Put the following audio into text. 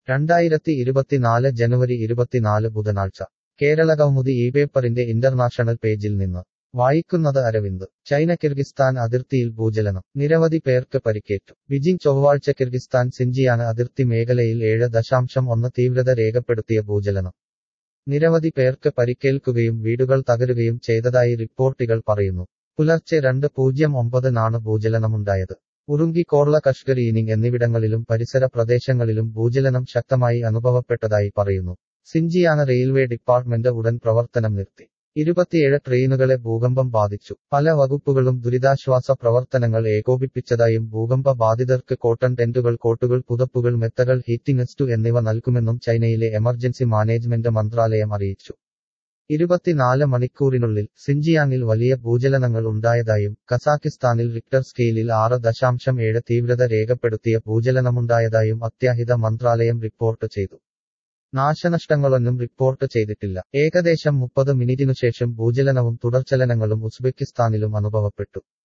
രണ്ടായിരത്തി ഇരുപത്തിനാല് ജനുവരി ഇരുപത്തിനാല് ബുധനാഴ്ച കേരള കൗമുദി ഈ പേപ്പറിന്റെ ഇന്റർനാഷണൽ പേജിൽ നിന്ന് വായിക്കുന്നത് അരവിന്ദ് ചൈന കിർഗിസ്ഥാൻ അതിർത്തിയിൽ ഭൂചലനം നിരവധി പേർക്ക് പരിക്കേറ്റു ബീജിംഗ് ചൊവ്വാഴ്ച കിർഗിസ്ഥാൻ സിഞ്ചിയാന അതിർത്തി മേഖലയിൽ ഏഴ് ദശാംശം ഒന്ന് തീവ്രത രേഖപ്പെടുത്തിയ ഭൂചലനം നിരവധി പേർക്ക് പരിക്കേൽക്കുകയും വീടുകൾ തകരുകയും ചെയ്തതായി റിപ്പോർട്ടുകൾ പറയുന്നു പുലർച്ചെ രണ്ട് പൂജ്യം ഒമ്പതിനാണ് ഭൂചലനമുണ്ടായത് ഉറുങ്കി കോർള കഷ്കർ ഈനിങ് എന്നിവിടങ്ങളിലും പരിസര പ്രദേശങ്ങളിലും ഭൂചലനം ശക്തമായി അനുഭവപ്പെട്ടതായി പറയുന്നു സിഞ്ചിയാന റെയിൽവേ ഡിപ്പാർട്ട്മെന്റ് ഉടൻ പ്രവർത്തനം നിർത്തി ഇരുപത്തിയേഴ് ട്രെയിനുകളെ ഭൂകമ്പം ബാധിച്ചു പല വകുപ്പുകളും ദുരിതാശ്വാസ പ്രവർത്തനങ്ങൾ ഏകോപിപ്പിച്ചതായും ഭൂകമ്പ ബാധിതർക്ക് കോട്ടൺ ടെന്റുകൾ കോട്ടുകൾ പുതപ്പുകൾ മെത്തകൾ ഹീറ്റിംഗ് സ്റ്റു എന്നിവ നൽകുമെന്നും ചൈനയിലെ എമർജൻസി മാനേജ്മെന്റ് മന്ത്രാലയം അറിയിച്ചു ഇരുപത്തിനാല് മണിക്കൂറിനുള്ളിൽ സിഞ്ചിയാങ്ങിൽ വലിയ ഭൂചലനങ്ങൾ ഉണ്ടായതായും കസാക്കിസ്ഥാനിൽ റിക്ടർ സ്കെയിലിൽ ആറ് ദശാംശം ഏഴ് തീവ്രത രേഖപ്പെടുത്തിയ ഭൂചലനമുണ്ടായതായും അത്യാഹിത മന്ത്രാലയം റിപ്പോർട്ട് ചെയ്തു നാശനഷ്ടങ്ങളൊന്നും റിപ്പോർട്ട് ചെയ്തിട്ടില്ല ഏകദേശം മുപ്പത് മിനിറ്റിനുശേഷം ഭൂചലനവും തുടർചലനങ്ങളും ഉസ്ബെക്കിസ്ഥാനിലും അനുഭവപ്പെട്ടു